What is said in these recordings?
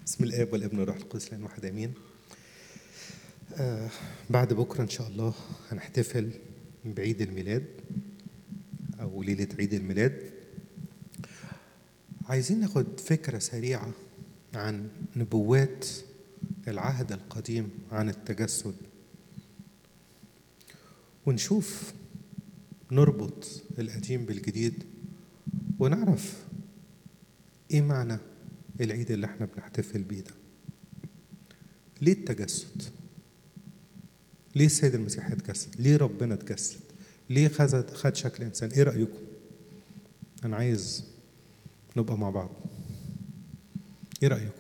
بسم الاب والابن والروح القدس لان واحد امين آه بعد بكره ان شاء الله هنحتفل بعيد الميلاد او ليله عيد الميلاد عايزين ناخد فكره سريعه عن نبوات العهد القديم عن التجسد ونشوف نربط القديم بالجديد ونعرف ايه معنى العيد اللي احنا بنحتفل بيه ده ليه التجسد ليه السيد المسيح اتجسد ليه ربنا اتجسد ليه خد خد شكل انسان ايه رايكم انا عايز نبقى مع بعض ايه رايكم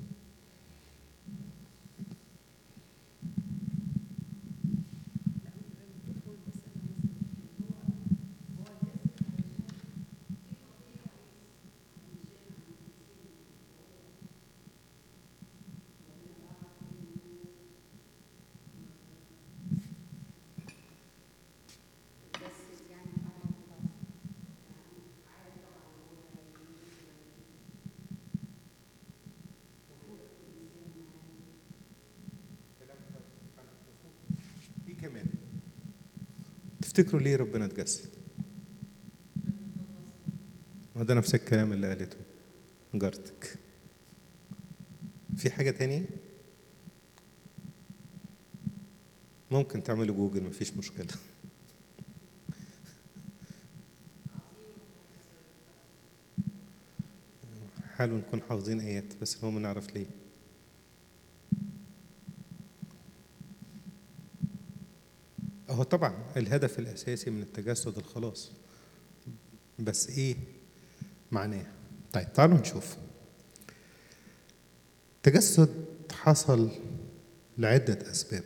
ايه كمان تفتكروا ليه ربنا اتجسد ما ده نفس الكلام اللي قالته جارتك في حاجة تانية ممكن تعملوا جوجل مفيش مشكلة حلو نكون حافظين آيات بس هو ما نعرف ليه هو طبعا الهدف الأساسي من التجسد الخلاص بس إيه معناه طيب تعالوا نشوف التجسد حصل لعدة أسباب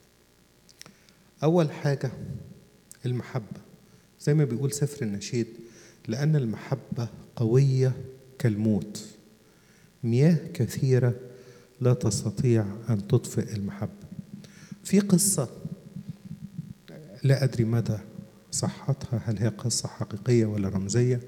أول حاجة المحبة زي ما بيقول سفر النشيد لأن المحبة قوية كالموت مياه كثيرة لا تستطيع أن تطفئ المحبة في قصة لا أدري مدى صحتها هل هي قصة حقيقية ولا رمزية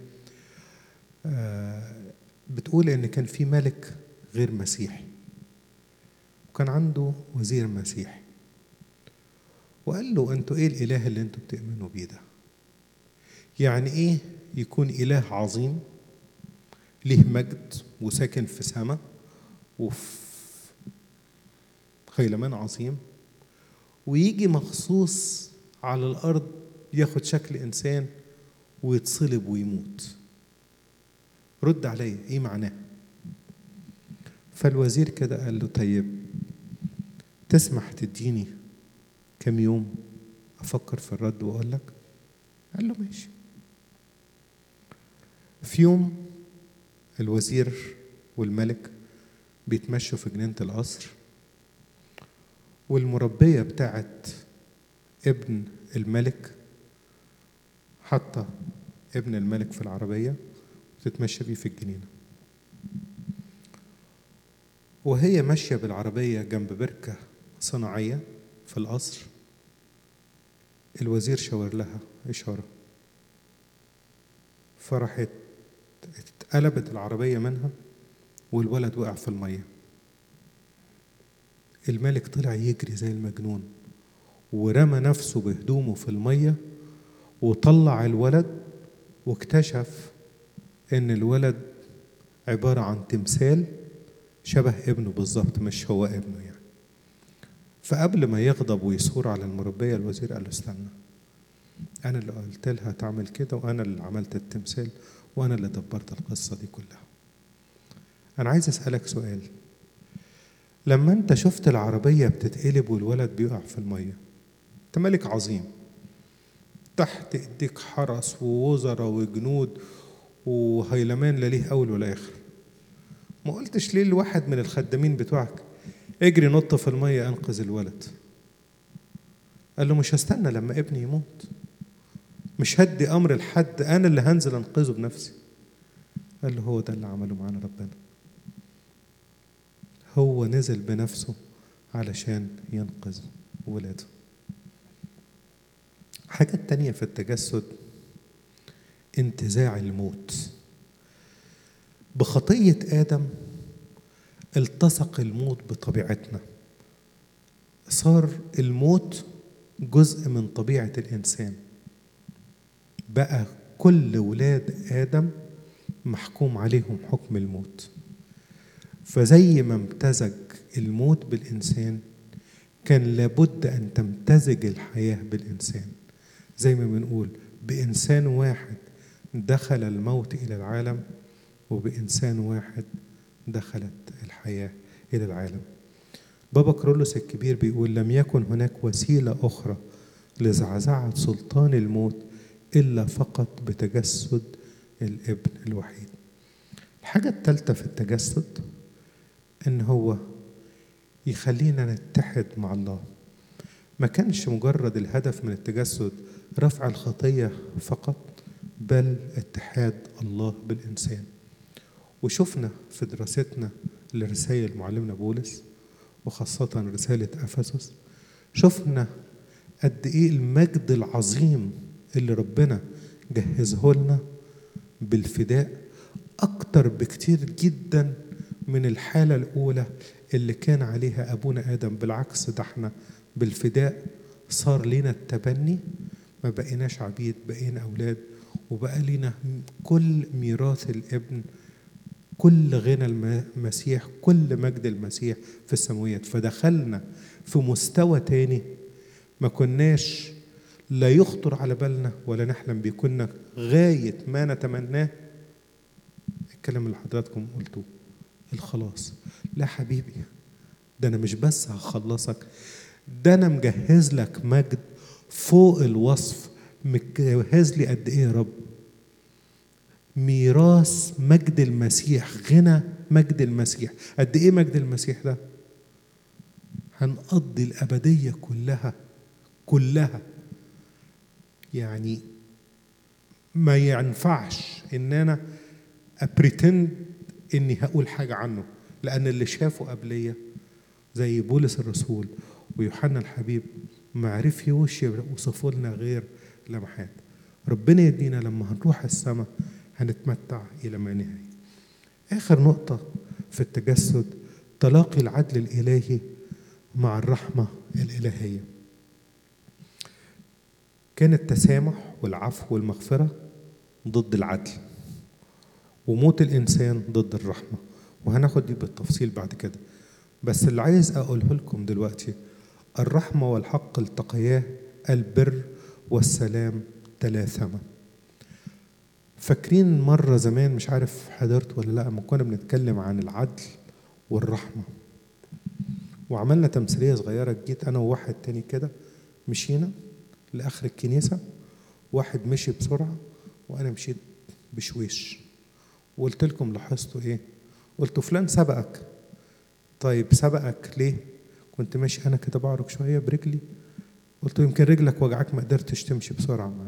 آه بتقول إن كان في ملك غير مسيحي وكان عنده وزير مسيحي وقال له أنتوا إيه الإله اللي أنتوا بتؤمنوا بيه ده يعني إيه يكون إله عظيم ليه مجد وساكن في سماء وفي خيلمان عظيم ويجي مخصوص على الأرض ياخد شكل إنسان ويتصلب ويموت رد عليا إيه معناه فالوزير كده قال له طيب تسمح تديني كم يوم أفكر في الرد وأقول لك قال له ماشي في يوم الوزير والملك بيتمشوا في جنينة القصر والمربية بتاعت ابن الملك حاطة ابن الملك في العربية وتتمشى بيه في الجنينة وهي ماشية بالعربية جنب بركة صناعية في القصر الوزير شاور لها إشارة فراحت اتقلبت العربية منها والولد وقع في المية الملك طلع يجري زي المجنون ورمى نفسه بهدومه في المية وطلع الولد واكتشف ان الولد عبارة عن تمثال شبه ابنه بالظبط مش هو ابنه يعني فقبل ما يغضب ويثور على المربية الوزير قال له استنى أنا اللي قلت لها تعمل كده وأنا اللي عملت التمثال وأنا اللي دبرت القصة دي كلها أنا عايز أسألك سؤال لما أنت شفت العربية بتتقلب والولد بيقع في المية أنت ملك عظيم تحت إيديك حرس ووزراء وجنود وهيلمان لا ليه أول ولا آخر ما قلتش ليه لواحد من الخدامين بتوعك اجري نط في المية أنقذ الولد قال له مش هستنى لما ابني يموت مش هدي أمر لحد أنا اللي هنزل أنقذه بنفسي قال له هو ده اللي عمله معانا ربنا هو نزل بنفسه علشان ينقذ ولاده حاجة تانية في التجسد انتزاع الموت بخطية آدم التصق الموت بطبيعتنا صار الموت جزء من طبيعة الإنسان بقى كل ولاد آدم محكوم عليهم حكم الموت فزي ما امتزج الموت بالإنسان كان لابد أن تمتزج الحياة بالإنسان زي ما بنقول بإنسان واحد دخل الموت إلى العالم وبإنسان واحد دخلت الحياة إلى العالم بابا كرولوس الكبير بيقول لم يكن هناك وسيلة أخرى لزعزعة سلطان الموت إلا فقط بتجسد الابن الوحيد الحاجة الثالثة في التجسد إن هو يخلينا نتحد مع الله ما كانش مجرد الهدف من التجسد رفع الخطية فقط بل اتحاد الله بالإنسان وشفنا في دراستنا لرسائل معلمنا بولس وخاصة رسالة أفسس شفنا قد إيه المجد العظيم اللي ربنا جهزه لنا بالفداء أكتر بكتير جدا من الحالة الأولى اللي كان عليها أبونا آدم بالعكس ده احنا بالفداء صار لنا التبني ما بقيناش عبيد بقينا أولاد وبقى لنا كل ميراث الابن كل غنى المسيح كل مجد المسيح في السماويات فدخلنا في مستوى تاني ما كناش لا يخطر على بالنا ولا نحلم بيه كنا غاية ما نتمناه الكلام اللي حضراتكم قلتوه الخلاص لا حبيبي ده أنا مش بس هخلصك ده أنا مجهز لك مجد فوق الوصف مجهز لي قد إيه يا رب ميراث مجد المسيح غنى مجد المسيح قد ايه مجد المسيح ده هنقضي الابديه كلها كلها يعني ما ينفعش ان انا ابريتند اني هقول حاجه عنه لان اللي شافه قبليه زي بولس الرسول ويوحنا الحبيب ما عرفش يوصفوا لنا غير لمحات ربنا يدينا لما هنروح السماء هنتمتع إلى ما نهاية آخر نقطة في التجسد تلاقي العدل الإلهي مع الرحمة الإلهية كان التسامح والعفو والمغفرة ضد العدل وموت الإنسان ضد الرحمة وهناخد دي بالتفصيل بعد كده بس اللي عايز أقوله لكم دلوقتي الرحمة والحق التقياه البر والسلام تلاثما فاكرين مرة زمان مش عارف حضرت ولا لا لما كنا بنتكلم عن العدل والرحمة وعملنا تمثيلية صغيرة جيت أنا وواحد تاني كده مشينا لآخر الكنيسة واحد مشي بسرعة وأنا مشيت بشويش وقلت لكم لاحظتوا إيه؟ قلت فلان سبقك طيب سبقك ليه؟ كنت ماشي أنا كده بعرج شوية برجلي قلت يمكن رجلك وجعك ما قدرتش تمشي بسرعة معاه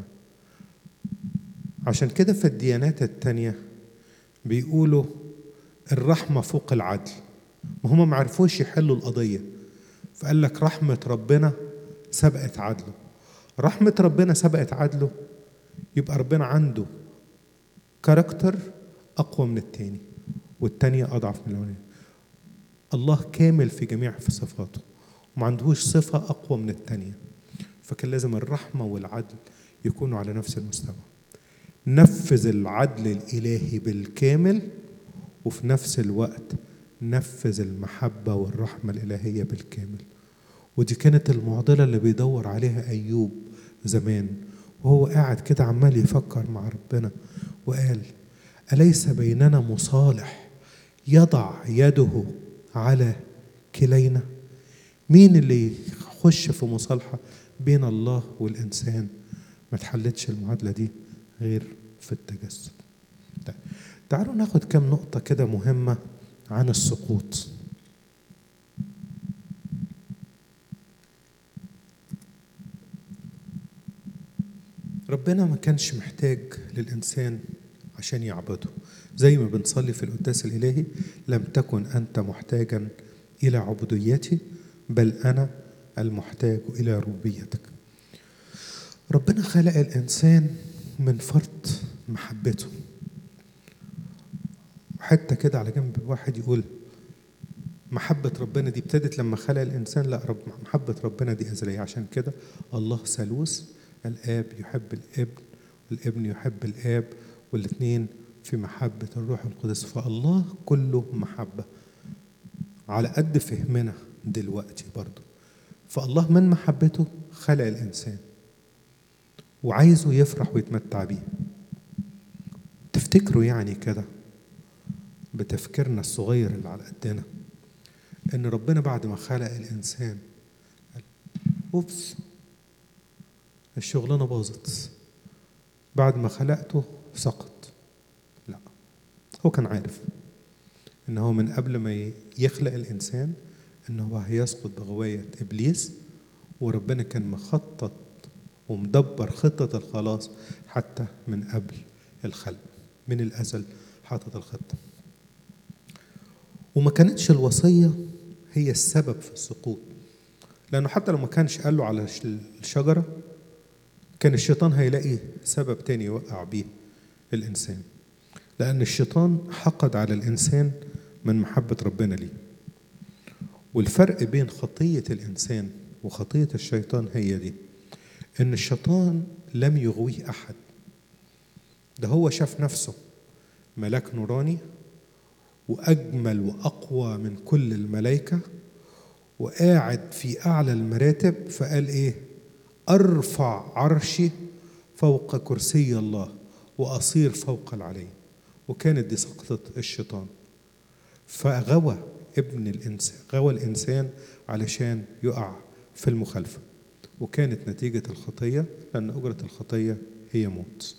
عشان كده في الديانات التانية بيقولوا الرحمة فوق العدل ما هم ما عرفوش يحلوا القضية فقال لك رحمة ربنا سبقت عدله رحمة ربنا سبقت عدله يبقى ربنا عنده كاركتر أقوى من التاني والتانية أضعف من الأولانية الله كامل في جميع في صفاته وما عندهوش صفة أقوى من التانية فكان لازم الرحمة والعدل يكونوا على نفس المستوى نفذ العدل الإلهي بالكامل وفي نفس الوقت نفذ المحبة والرحمة الإلهية بالكامل ودي كانت المعضلة اللي بيدور عليها أيوب زمان وهو قاعد كده عمال يفكر مع ربنا وقال أليس بيننا مصالح يضع يده على كلينا مين اللي يخش في مصالحة بين الله والإنسان ما تحلتش المعادلة دي غير في التجسد طيب. تعالوا ناخد كم نقطة كده مهمة عن السقوط ربنا ما كانش محتاج للإنسان عشان يعبده زي ما بنصلي في القداس الإلهي لم تكن أنت محتاجا إلى عبوديتي بل أنا المحتاج إلى ربوبيتك ربنا خلق الإنسان من فرط محبته حتى كده على جنب واحد يقول محبة ربنا دي ابتدت لما خلق الإنسان لا رب محبة ربنا دي أزلية عشان كده الله ثالوث الآب يحب الابن والابن يحب الآب والاثنين في محبة الروح القدس فالله كله محبة على قد فهمنا دلوقتي برضو فالله من محبته خلق الإنسان وعايزه يفرح ويتمتع بيه تفتكروا يعني كده بتفكيرنا الصغير اللي على قدنا ان ربنا بعد ما خلق الانسان قال اوبس الشغلانه باظت بعد ما خلقته سقط لا هو كان عارف ان هو من قبل ما يخلق الانسان ان هو هيسقط بغوايه ابليس وربنا كان مخطط ومدبر خطه الخلاص حتى من قبل الخلق من الازل حاطط الخطه وما كانتش الوصيه هي السبب في السقوط لانه حتى لو ما كانش قال له على الشجره كان الشيطان هيلاقي سبب تاني يوقع بيه الانسان لان الشيطان حقد على الانسان من محبه ربنا ليه والفرق بين خطيه الانسان وخطيه الشيطان هي دي ان الشيطان لم يغويه احد ده هو شاف نفسه ملاك نوراني واجمل واقوى من كل الملائكه وقاعد في اعلى المراتب فقال ايه ارفع عرشي فوق كرسي الله واصير فوق العلي وكانت دي سقطه الشيطان فغوى ابن الانسان غوى الانسان علشان يقع في المخالفه وكانت نتيجه الخطيه لان اجره الخطيه هي موت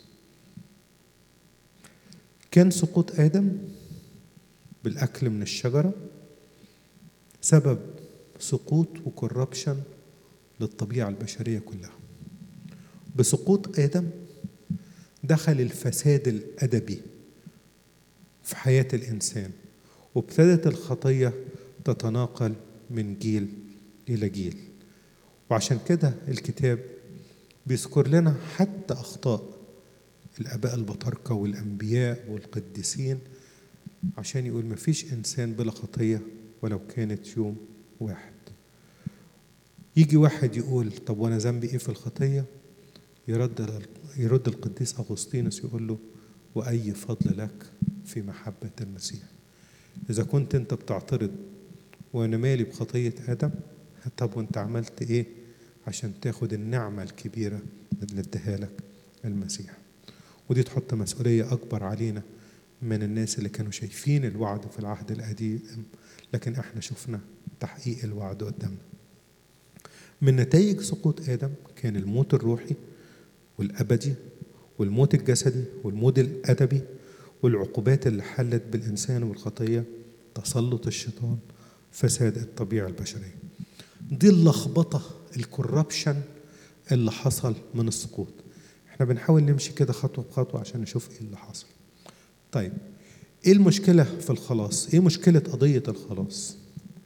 كان سقوط ادم بالاكل من الشجره سبب سقوط وكوربشن للطبيعه البشريه كلها بسقوط ادم دخل الفساد الادبي في حياه الانسان وابتدت الخطيه تتناقل من جيل الى جيل وعشان كده الكتاب بيذكر لنا حتى اخطاء الاباء البطاركه والانبياء والقديسين عشان يقول مفيش انسان بلا خطيه ولو كانت يوم واحد يجي واحد يقول طب وانا ذنبي ايه في الخطيه يرد يرد القديس اغسطينوس يقول له واي فضل لك في محبه المسيح اذا كنت انت بتعترض وانا مالي بخطيه ادم طب وانت عملت ايه عشان تاخد النعمه الكبيره اللي اداها لك المسيح ودي تحط مسؤوليه اكبر علينا من الناس اللي كانوا شايفين الوعد في العهد القديم لكن احنا شفنا تحقيق الوعد قدامنا من نتائج سقوط ادم كان الموت الروحي والابدي والموت الجسدي والموت الادبي والعقوبات اللي حلت بالانسان والخطيه تسلط الشيطان فساد الطبيعه البشريه دي اللخبطه الكوربشن اللي حصل من السقوط احنا بنحاول نمشي كده خطوه بخطوه عشان نشوف ايه اللي حصل طيب ايه المشكله في الخلاص ايه مشكله قضيه الخلاص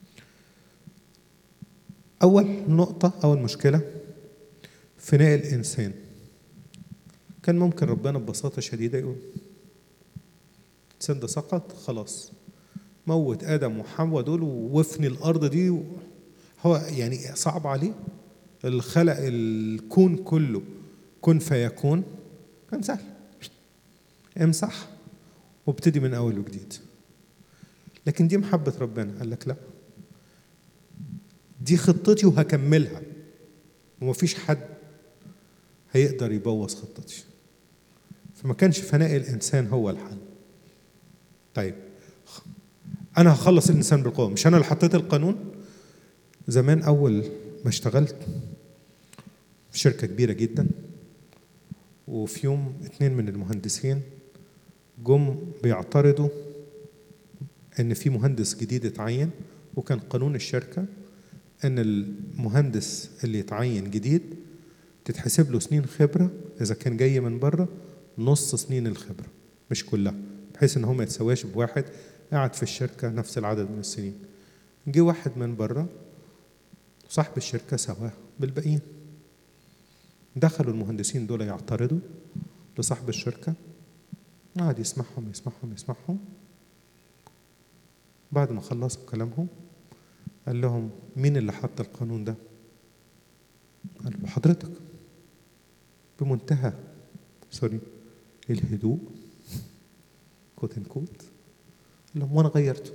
اول نقطه اول مشكله فناء الانسان كان ممكن ربنا ببساطه شديده يقول الانسان ده سقط خلاص موت ادم وحواء دول ووفني الارض دي هو يعني صعب عليه الخلق الكون كله كن فيكون كان سهل امسح وابتدي من اول وجديد لكن دي محبة ربنا قال لك لا دي خطتي وهكملها ومفيش حد هيقدر يبوظ خطتي فما كانش فناء الانسان هو الحل طيب انا هخلص الانسان بالقوه مش انا اللي حطيت القانون زمان اول ما اشتغلت في شركه كبيره جدا وفي يوم اتنين من المهندسين جم بيعترضوا ان في مهندس جديد اتعين وكان قانون الشركه ان المهندس اللي يتعين جديد تتحسب له سنين خبره اذا كان جاي من بره نص سنين الخبره مش كلها بحيث ان هو ما يتسواش بواحد قاعد في الشركه نفس العدد من السنين جه واحد من بره صاحب الشركه سواه بالباقيين دخلوا المهندسين دول يعترضوا لصاحب الشركه قعد يسمعهم يسمعهم يسمعهم بعد ما خلصوا كلامهم قال لهم مين اللي حط القانون ده قال له حضرتك بمنتهى سوري الهدوء كوت ان كوت قال لهم وانا غيرته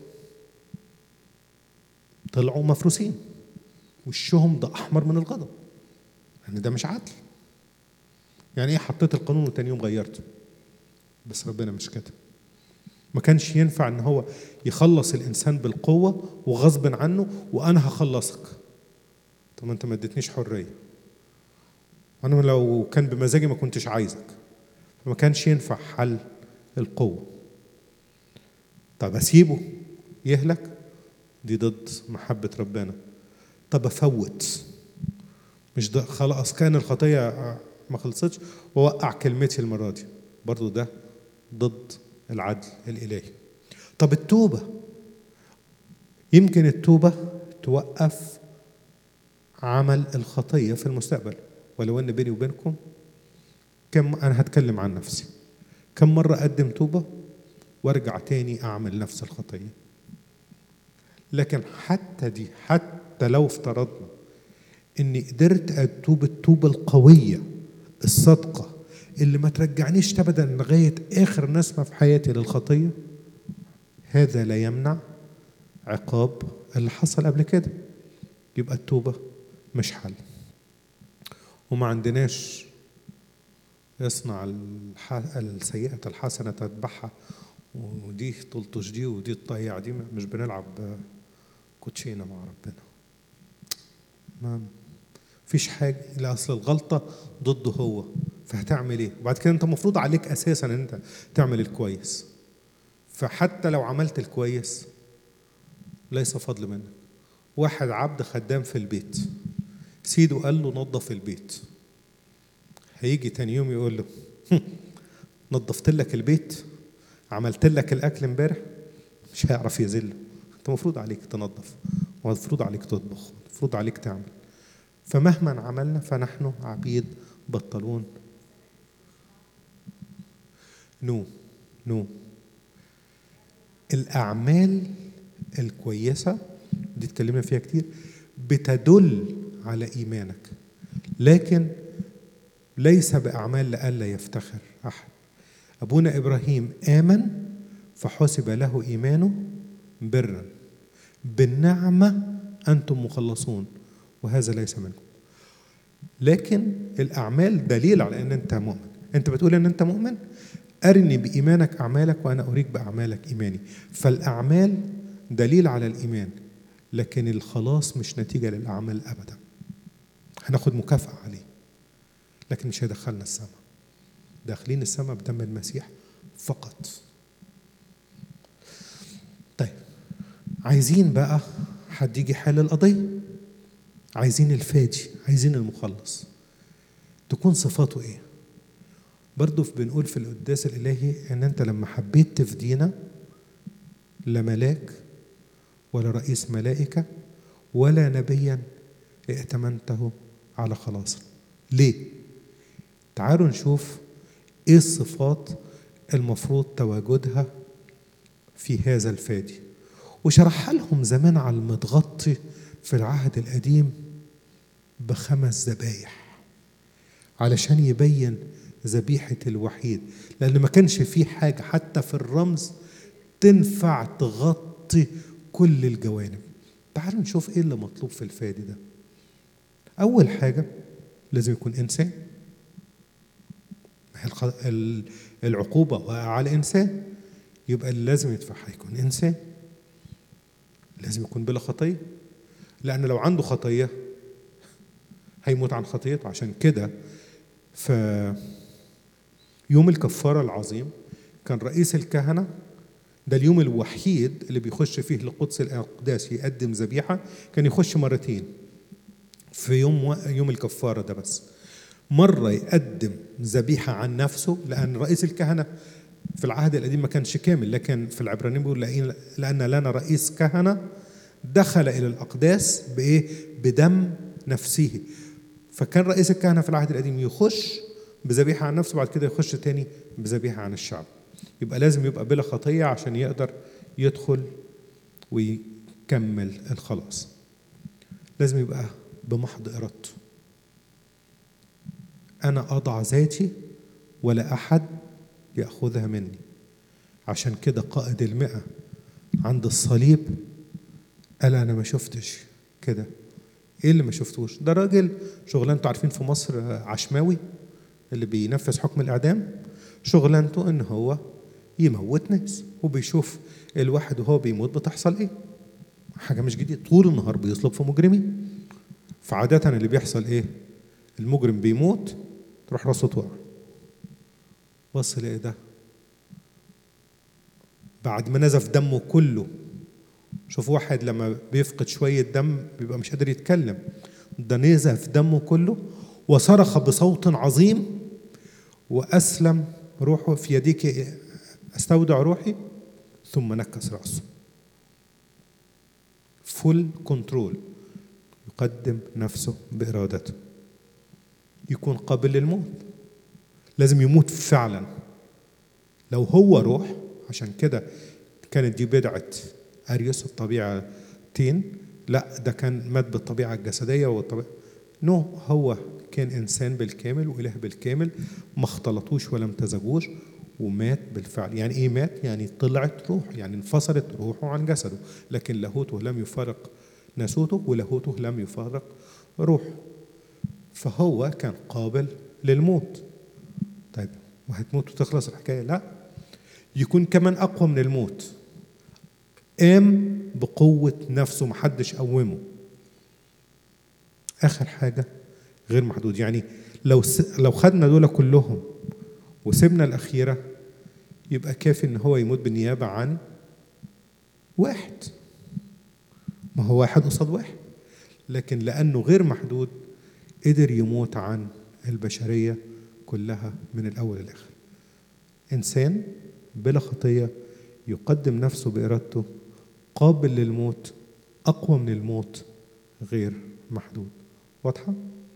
طلعوا مفروسين وشهم ده احمر من الغضب يعني ده مش عدل يعني ايه حطيت القانون وتاني يوم غيرته بس ربنا مش كده ما كانش ينفع ان هو يخلص الانسان بالقوه وغصب عنه وانا هخلصك طب ما انت ما اديتنيش حريه انا لو كان بمزاجي ما كنتش عايزك فما كانش ينفع حل القوه طب اسيبه يهلك دي ضد محبه ربنا طب افوت مش ده خلاص كان الخطيه ما خلصتش ووقع كلمتي المره دي برضو ده ضد العدل الالهي طب التوبه يمكن التوبه توقف عمل الخطيه في المستقبل ولو ان بيني وبينكم كم انا هتكلم عن نفسي كم مره اقدم توبه وارجع تاني اعمل نفس الخطيه لكن حتى دي حتى لو افترضنا اني قدرت اتوب التوبه القويه الصادقه اللي ما ترجعنيش ابدا لغايه اخر نسمه في حياتي للخطيه هذا لا يمنع عقاب اللي حصل قبل كده يبقى التوبه مش حل وما عندناش يصنع الح... السيئة الحسنة تتبعها ودي تلطش دي ودي تضيع دي مش بنلعب كوتشينة مع ربنا ما فيش حاجة لا أصل الغلطة ضده هو فهتعمل إيه؟ وبعد كده أنت المفروض عليك أساسا إن أنت تعمل الكويس فحتى لو عملت الكويس ليس فضل منك واحد عبد خدام في البيت سيده قال له نظف البيت هيجي تاني يوم يقول له نظفت لك البيت عملت لك الاكل امبارح مش هيعرف يذله انت المفروض عليك تنظف والمفروض عليك تطبخ المفروض عليك تعمل فمهما عملنا فنحن عبيد بطلون نو نو الاعمال الكويسه دي اتكلمنا فيها كتير بتدل على ايمانك لكن ليس باعمال لئلا يفتخر احد ابونا ابراهيم امن فحسب له ايمانه برا بالنعمه انتم مخلصون وهذا ليس منكم لكن الاعمال دليل على ان انت مؤمن انت بتقول ان انت مؤمن ارني بايمانك اعمالك وانا اريك باعمالك ايماني فالاعمال دليل على الايمان لكن الخلاص مش نتيجه للاعمال ابدا هناخد مكافاه عليه لكن مش هيدخلنا السماء داخلين السماء بدم المسيح فقط طيب عايزين بقى حد يجي حل القضيه عايزين الفادي عايزين المخلص تكون صفاته ايه برضه بنقول في القداس الالهي ان انت لما حبيت تفدينا لا ملاك ولا رئيس ملائكه ولا نبيا ائتمنته على خلاصنا ليه تعالوا نشوف ايه الصفات المفروض تواجدها في هذا الفادي وشرحها لهم زمان على المتغطي في العهد القديم بخمس ذبايح علشان يبين ذبيحة الوحيد لأن ما كانش في حاجة حتى في الرمز تنفع تغطي كل الجوانب تعالوا نشوف ايه اللي مطلوب في الفادي ده أول حاجة لازم يكون إنسان العقوبة على إنسان يبقى اللي لازم يدفعها يكون إنسان لازم يكون بلا خطية لأن لو عنده خطية هيموت عن خطيته عشان كده في يوم الكفارة العظيم كان رئيس الكهنة ده اليوم الوحيد اللي بيخش فيه لقدس الأقداس يقدم ذبيحة كان يخش مرتين في يوم يوم الكفارة ده بس مرة يقدم ذبيحة عن نفسه لأن رئيس الكهنة في العهد القديم ما كانش كامل لكن في العبرانيين بيقول لأن لنا رئيس كهنة دخل إلى الأقداس بإيه؟ بدم نفسه فكان رئيس الكهنة في العهد القديم يخش بذبيحة عن نفسه بعد كده يخش تاني بذبيحة عن الشعب يبقى لازم يبقى بلا خطية عشان يقدر يدخل ويكمل الخلاص لازم يبقى بمحض إرادته أنا أضع ذاتي ولا أحد يأخذها مني عشان كده قائد المئة عند الصليب قال أنا ما شفتش كده إيه اللي ما شفتوش ده راجل شغلانته عارفين في مصر عشماوي اللي بينفذ حكم الإعدام شغلانته إن هو يموت ناس وبيشوف الواحد وهو بيموت بتحصل إيه حاجة مش جديدة طول النهار بيصلب في مجرمين فعادة اللي بيحصل إيه المجرم بيموت تروح راسه تقع بص لقي ده بعد ما نزف دمه كله شوف واحد لما بيفقد شوية دم بيبقى مش قادر يتكلم ده نزف دمه كله وصرخ بصوت عظيم وأسلم روحه في يديك أستودع روحي ثم نكس رأسه فول كنترول يقدم نفسه بإرادته يكون قابل للموت لازم يموت فعلا لو هو روح عشان كده كانت دي بدعة أريوس الطبيعتين لا ده كان مات بالطبيعة الجسدية والطبيعة نو هو كان إنسان بالكامل وإله بالكامل ما اختلطوش ولا امتزجوش ومات بالفعل يعني إيه مات؟ يعني طلعت روح يعني انفصلت روحه عن جسده لكن لاهوته لم يفارق ناسوته ولاهوته لم يفارق روحه فهو كان قابل للموت طيب وهتموت وتخلص الحكاية لا يكون كمان أقوى من الموت قام بقوة نفسه محدش قومه آخر حاجة غير محدود يعني لو س... لو خدنا دول كلهم وسيبنا الأخيرة يبقى كافي إن هو يموت بالنيابة عن واحد ما هو واحد قصاد واحد لكن لأنه غير محدود قدر يموت عن البشرية كلها من الأول للآخر إنسان بلا خطية يقدم نفسه بإرادته قابل للموت أقوى من الموت غير محدود واضحة؟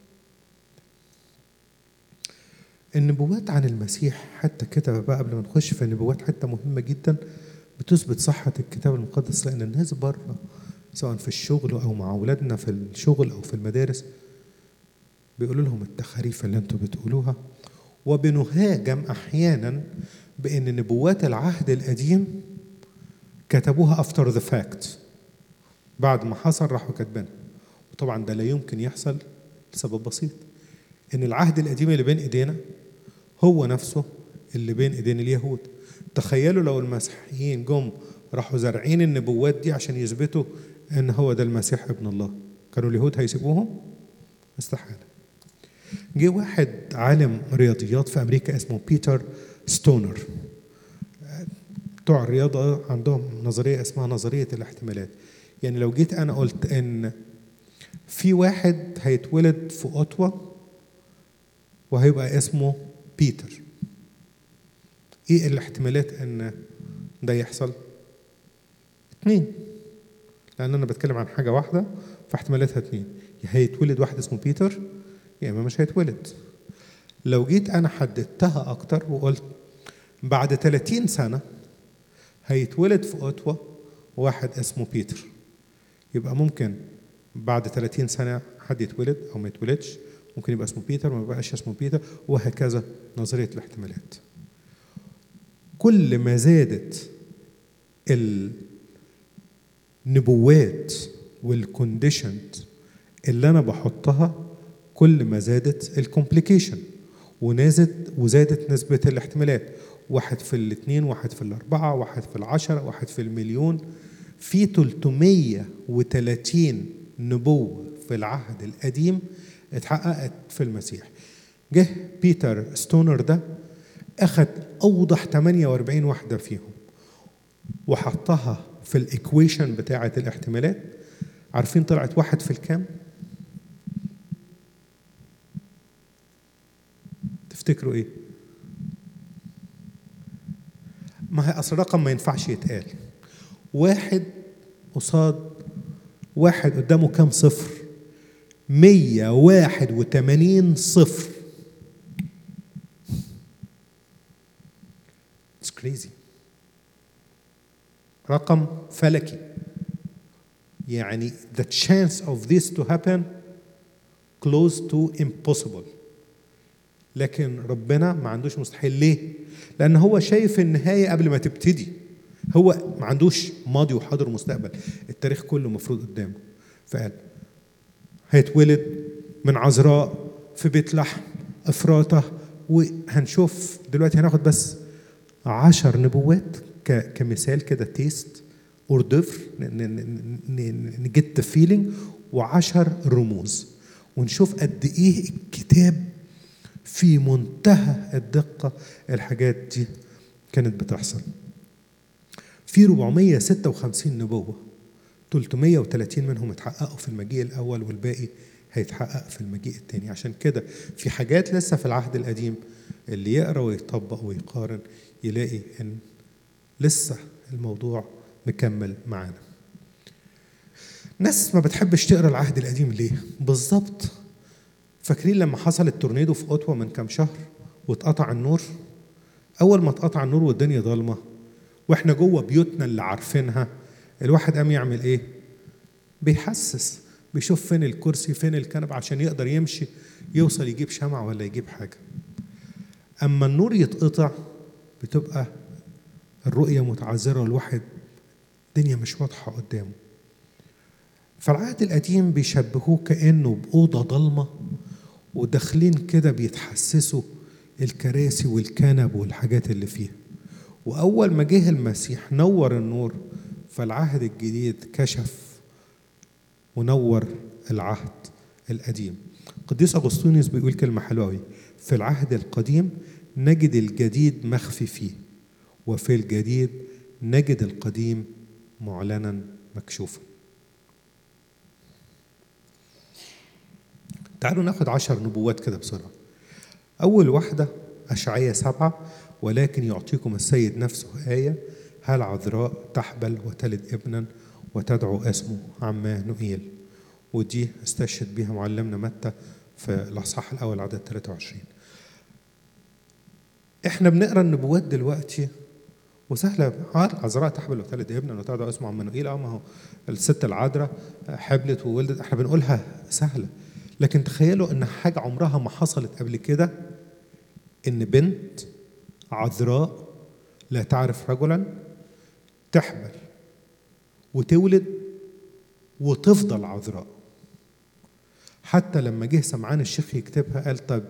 النبوات عن المسيح حتى كده بقى قبل ما نخش في النبوات حتة مهمة جدا بتثبت صحة الكتاب المقدس لأن الناس بره سواء في الشغل أو مع أولادنا في الشغل أو في المدارس بيقولوا لهم التخاريف اللي انتوا بتقولوها وبنهاجم أحيانا بأن نبوات العهد القديم كتبوها افتر ذا فاكت بعد ما حصل راحوا كاتبينها وطبعا ده لا يمكن يحصل لسبب بسيط ان العهد القديم اللي بين ايدينا هو نفسه اللي بين ايدين اليهود تخيلوا لو المسيحيين جم راحوا زارعين النبوات دي عشان يثبتوا ان هو ده المسيح ابن الله كانوا اليهود هيسيبوهم استحاله جه واحد عالم رياضيات في امريكا اسمه بيتر ستونر بتوع الرياضه عندهم نظريه اسمها نظريه الاحتمالات يعني لو جيت انا قلت ان في واحد هيتولد في اوتوا وهيبقى اسمه بيتر ايه الاحتمالات ان ده يحصل اتنين لان انا بتكلم عن حاجه واحده فاحتمالاتها اتنين يا هيتولد واحد اسمه بيتر يا اما مش هيتولد لو جيت انا حددتها اكتر وقلت بعد 30 سنه هيتولد في اوتوا واحد اسمه بيتر يبقى ممكن بعد 30 سنه حد يتولد او ما يتولدش ممكن يبقى اسمه بيتر ما يبقاش اسمه بيتر وهكذا نظريه الاحتمالات كل ما زادت النبوات والكونديشنز اللي انا بحطها كل ما زادت الكومبليكيشن ونازت وزادت نسبة الاحتمالات واحد في الاثنين واحد في الأربعة واحد في العشرة واحد في المليون في 330 نبوة في العهد القديم اتحققت في المسيح جه بيتر ستونر ده أخذ أوضح 48 واحدة فيهم وحطها في الإكويشن بتاعة الاحتمالات عارفين طلعت واحد في الكام؟ تفتكروا ايه؟ ما هي اصل رقم ما ينفعش يتقال واحد قصاد واحد قدامه كام صفر؟ 181 صفر It's crazy رقم فلكي يعني the chance of this to happen close to impossible لكن ربنا ما عندوش مستحيل ليه؟ لأن هو شايف النهاية قبل ما تبتدي هو ما عندوش ماضي وحاضر ومستقبل التاريخ كله مفروض قدامه فقال هيتولد من عذراء في بيت لحم افراطه وهنشوف دلوقتي هناخد بس عشر نبوات ك- كمثال كده تيست اوردوفر نجيت ذا فيلينج وعشر رموز ونشوف قد ايه الكتاب في منتهى الدقه الحاجات دي كانت بتحصل في 456 نبوه 330 منهم اتحققوا في المجيء الاول والباقي هيتحقق في المجيء الثاني عشان كده في حاجات لسه في العهد القديم اللي يقرا ويطبق ويقارن يلاقي ان لسه الموضوع مكمل معانا ناس ما بتحبش تقرا العهد القديم ليه بالظبط فاكرين لما حصل التورنيدو في اوتوا من كام شهر واتقطع النور اول ما اتقطع النور والدنيا ضلمه واحنا جوه بيوتنا اللي عارفينها الواحد قام يعمل ايه بيحسس بيشوف فين الكرسي فين الكنبه عشان يقدر يمشي يوصل يجيب شمع ولا يجيب حاجه اما النور يتقطع بتبقى الرؤيه متعذره والواحد الدنيا مش واضحه قدامه فالعهد القديم بيشبهوه كانه باوضه ضلمه وداخلين كده بيتحسسوا الكراسي والكنب والحاجات اللي فيها واول ما جه المسيح نور النور فالعهد الجديد كشف ونور العهد القديم قديس اغسطينوس بيقول كلمه حلوه قوي في العهد القديم نجد الجديد مخفي فيه وفي الجديد نجد القديم معلنا مكشوفا تعالوا ناخد عشر نبوات كده بسرعة أول واحدة أشعية سبعة ولكن يعطيكم السيد نفسه آية هل عذراء تحبل وتلد ابنا وتدعو اسمه عمانوئيل ودي استشهد بها معلمنا متى في الأصحاح الأول عدد 23 احنا بنقرا النبوات دلوقتي وسهله عذراء تحبل وتلد ابنا وتدعو اسمه عمانوئيل اه ما هو الست العذراء حبلت وولدت احنا بنقولها سهله لكن تخيلوا ان حاجه عمرها ما حصلت قبل كده ان بنت عذراء لا تعرف رجلا تحمل وتولد وتفضل عذراء حتى لما جه سمعان الشيخ يكتبها قال طب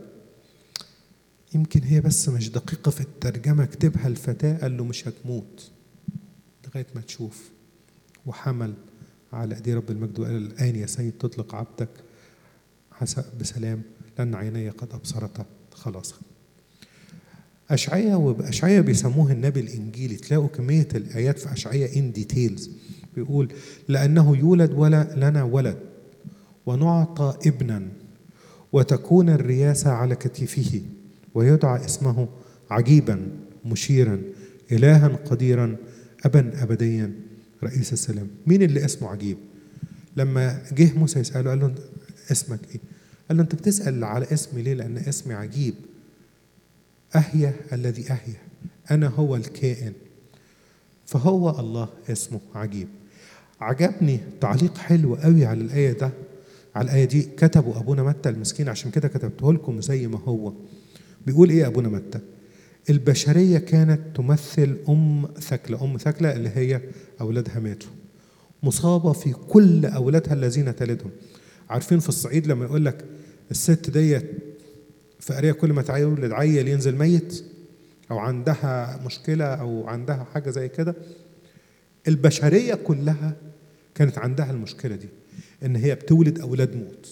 يمكن هي بس مش دقيقة في الترجمة اكتبها الفتاة قال له مش هتموت لغاية ما تشوف وحمل على ايدي رب المجد وقال الآن يا سيد تطلق عبدك حسب بسلام لأن عيني قد أبصرت خلاص أشعية وبأشعية بيسموه النبي الإنجيلي تلاقوا كمية الآيات في أشعية إن ديتيلز بيقول لأنه يولد ولا لنا ولد ونعطى ابنا وتكون الرياسة على كتفه ويدعى اسمه عجيبا مشيرا إلها قديرا أبا أبديا رئيس السلام مين اللي اسمه عجيب لما جه موسى يسأله قال له اسمك ايه قال له انت بتسأل على اسمي ليه لأن اسمي عجيب أهيا الذي أهيا أنا هو الكائن فهو الله اسمه عجيب عجبني تعليق حلو قوي على الآية ده على الآية دي كتبه أبونا متى المسكين عشان كده كتبته لكم زي ما هو بيقول إيه أبونا متى البشرية كانت تمثل أم ثكلة أم ثكلة اللي هي أولادها ماتوا مصابة في كل أولادها الذين تلدهم عارفين في الصعيد لما يقول لك الست ديت فقرية كل ما تولد عيل ينزل ميت أو عندها مشكلة أو عندها حاجة زي كده البشرية كلها كانت عندها المشكلة دي إن هي بتولد أولاد موت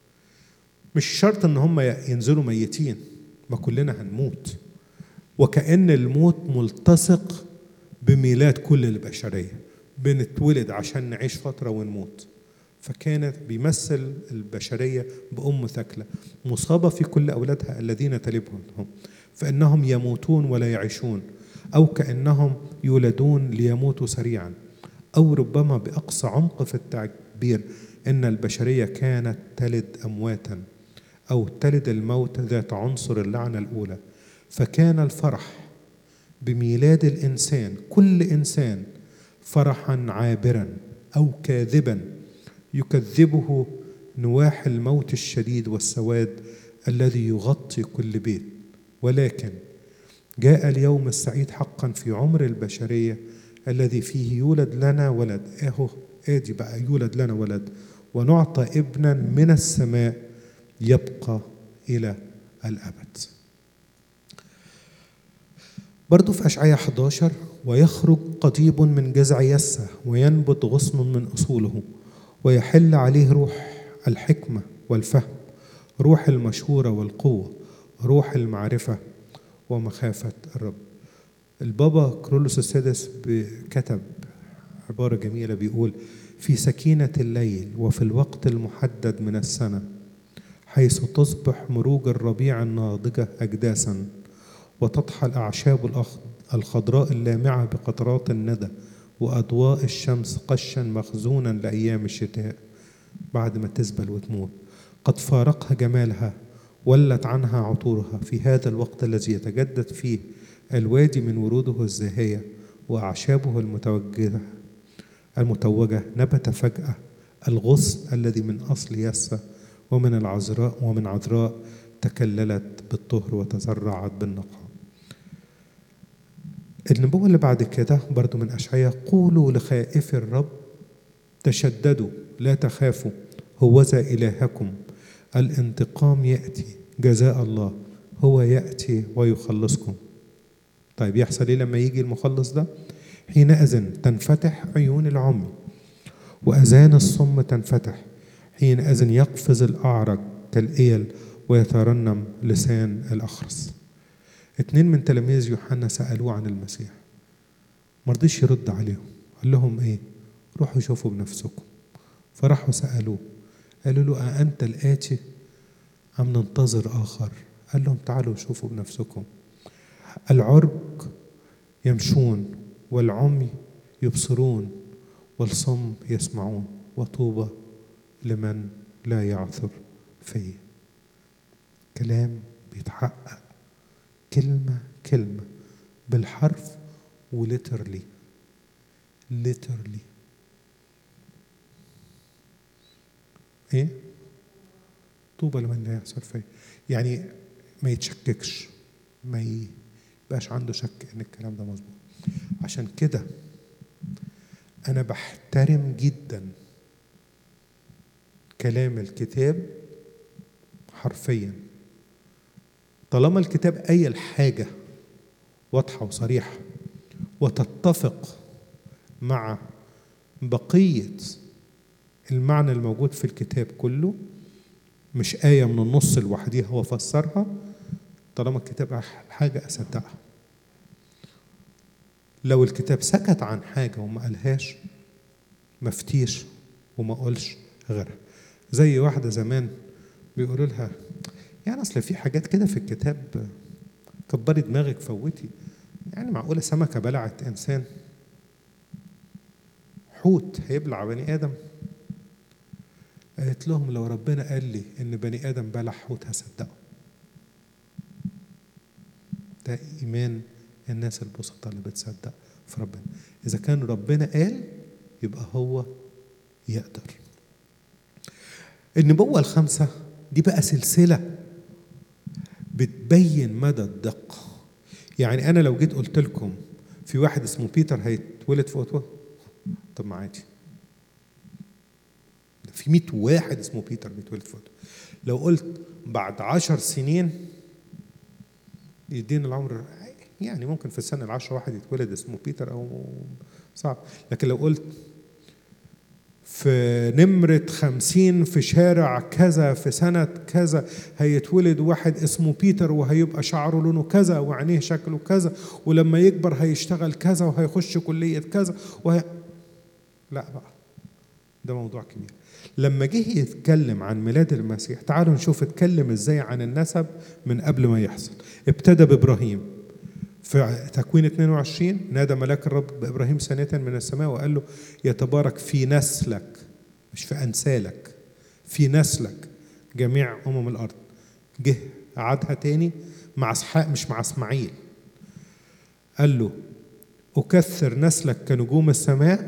مش شرط إن هم ينزلوا ميتين ما كلنا هنموت وكأن الموت ملتصق بميلاد كل البشرية بنتولد عشان نعيش فترة ونموت فكانت بيمثل البشرية بأم ثكلة مصابة في كل أولادها الذين تلبهم فإنهم يموتون ولا يعيشون أو كأنهم يولدون ليموتوا سريعا أو ربما بأقصى عمق في التعبير إن البشرية كانت تلد أمواتا أو تلد الموت ذات عنصر اللعنة الأولى فكان الفرح بميلاد الإنسان كل إنسان فرحا عابرا أو كاذبا يكذبه نواح الموت الشديد والسواد الذي يغطي كل بيت ولكن جاء اليوم السعيد حقا في عمر البشريه الذي فيه يولد لنا ولد اهو ادي بقى يولد لنا ولد ونعطى ابنا من السماء يبقى الى الابد برضو في أشعية 11 ويخرج قضيب من جذع يسة وينبت غصن من أصوله ويحل عليه روح الحكمة والفهم روح المشورة والقوة روح المعرفة ومخافة الرب البابا كرولوس السادس كتب عبارة جميلة بيقول في سكينة الليل وفي الوقت المحدد من السنة حيث تصبح مروج الربيع الناضجة أجداسا وتضحى الأعشاب الخضراء اللامعة بقطرات الندى وأضواء الشمس قشا مخزونا لأيام الشتاء بعد ما تزبل وتموت قد فارقها جمالها ولت عنها عطورها في هذا الوقت الذي يتجدد فيه الوادي من وروده الزاهية وأعشابه المتوجهة المتوجة نبت فجأة الغصن الذي من أصل يسة ومن العذراء ومن عذراء تكللت بالطهر وتزرعت بالنقاء النبوة اللي بعد كده برضو من أشعية قولوا لخائف الرب تشددوا لا تخافوا هوذا إلهكم الانتقام يأتي جزاء الله هو يأتي ويخلصكم طيب يحصل ايه لما يجي المخلص ده حينئذ تنفتح عيون العمي وأذان الصم تنفتح حينئذ يقفز الأعرج كالإيل ويترنم لسان الأخرس اتنين من تلاميذ يوحنا سألوه عن المسيح مرضيش يرد عليهم قال لهم ايه روحوا شوفوا بنفسكم فراحوا سألوه قالوا له أأنت الآتي أم ننتظر آخر قال لهم تعالوا شوفوا بنفسكم العرج يمشون والعمي يبصرون والصم يسمعون وطوبى لمن لا يعثر فيه كلام بيتحقق كلمة كلمة بالحرف وليترلي ليترلي ايه طوبى لمن لا يعثر فيه يعني ما يتشككش ما يبقاش عنده شك ان الكلام ده مظبوط عشان كده انا بحترم جدا كلام الكتاب حرفيا طالما الكتاب قايل حاجة واضحة وصريحة وتتفق مع بقية المعنى الموجود في الكتاب كله مش آية من النص لوحديها وفسرها طالما الكتاب حاجة أصدقها لو الكتاب سكت عن حاجة وما قالهاش مفتيش وما قولش غيرها زي واحدة زمان بيقولوا لها يعني أصل في حاجات كده في الكتاب كبري دماغك فوتي يعني معقولة سمكة بلعت إنسان حوت هيبلع بني آدم قالت لهم لو ربنا قال لي إن بني آدم بلع حوت هصدقه ده إيمان الناس البسطاء اللي بتصدق في ربنا إذا كان ربنا قال يبقى هو يقدر النبوة الخمسة دي بقى سلسلة بتبين مدى الدقة يعني أنا لو جيت قلت لكم في واحد اسمه بيتر هيتولد في أوتوا طب ما عادي في 100 واحد اسمه بيتر بيتولد في أوتوا لو قلت بعد عشر سنين يدينا العمر يعني ممكن في السنة العشرة واحد يتولد اسمه بيتر أو صعب لكن لو قلت في نمرة خمسين في شارع كذا في سنة كذا هيتولد واحد اسمه بيتر وهيبقى شعره لونه كذا وعينيه شكله كذا ولما يكبر هيشتغل كذا وهيخش كلية كذا وهي... لا بقى ده موضوع كبير لما جه يتكلم عن ميلاد المسيح تعالوا نشوف اتكلم ازاي عن النسب من قبل ما يحصل ابتدى بإبراهيم في تكوين 22 نادى ملاك الرب بإبراهيم ثانية من السماء وقال له يتبارك في نسلك مش في أنسالك في نسلك جميع أمم الأرض جه عادها تاني مع اسحاق مش مع اسماعيل قال له أكثر نسلك كنجوم السماء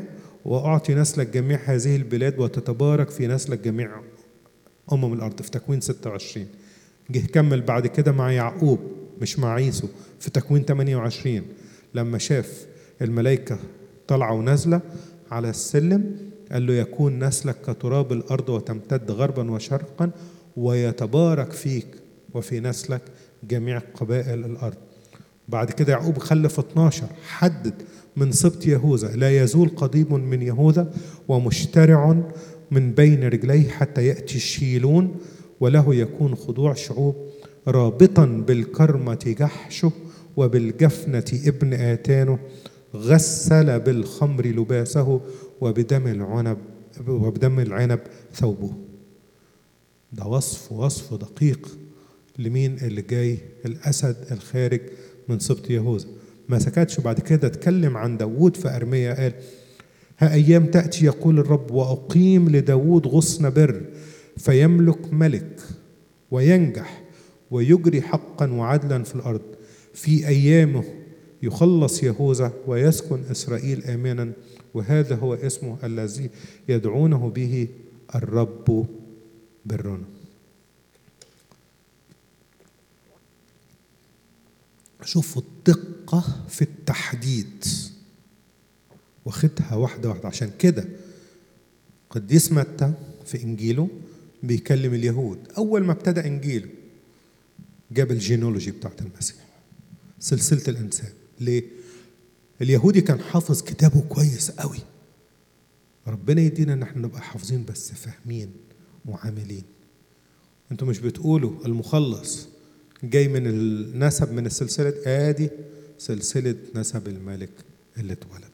وأعطي نسلك جميع هذه البلاد وتتبارك في نسلك جميع أمم الأرض في تكوين 26 جه كمل بعد كده مع يعقوب مش مع عيسو في تكوين 28 لما شاف الملائكة طالعة ونازلة على السلم قال له يكون نسلك كتراب الأرض وتمتد غربا وشرقا ويتبارك فيك وفي نسلك جميع قبائل الأرض بعد كده يعقوب خلف 12 حدد من سبط يهوذا لا يزول قضيب من يهوذا ومشترع من بين رجليه حتى يأتي الشيلون وله يكون خضوع شعوب رابطا بالكرمة جحشه وبالجفنة ابن آتانه غسل بالخمر لباسه وبدم العنب وبدم العنب ثوبه ده وصف وصف دقيق لمين اللي جاي الأسد الخارج من سبط يهوذا ما سكتش بعد كده اتكلم عن داوود في أرمية قال ها أيام تأتي يقول الرب وأقيم لداود غصن بر فيملك ملك وينجح ويجري حقا وعدلا في الأرض في أيامه يخلص يهوذا ويسكن إسرائيل آمنا وهذا هو اسمه الذي يدعونه به الرب برنا شوفوا الدقة في التحديد واخدها واحدة واحدة عشان كده قديس متى في إنجيله بيكلم اليهود أول ما ابتدأ إنجيله جاب الجينولوجي بتاعت المسيح سلسلة الإنسان ليه؟ اليهودي كان حافظ كتابه كويس قوي ربنا يدينا ان احنا نبقى حافظين بس فاهمين وعاملين انتوا مش بتقولوا المخلص جاي من النسب من السلسلة ادي سلسلة نسب الملك اللي اتولد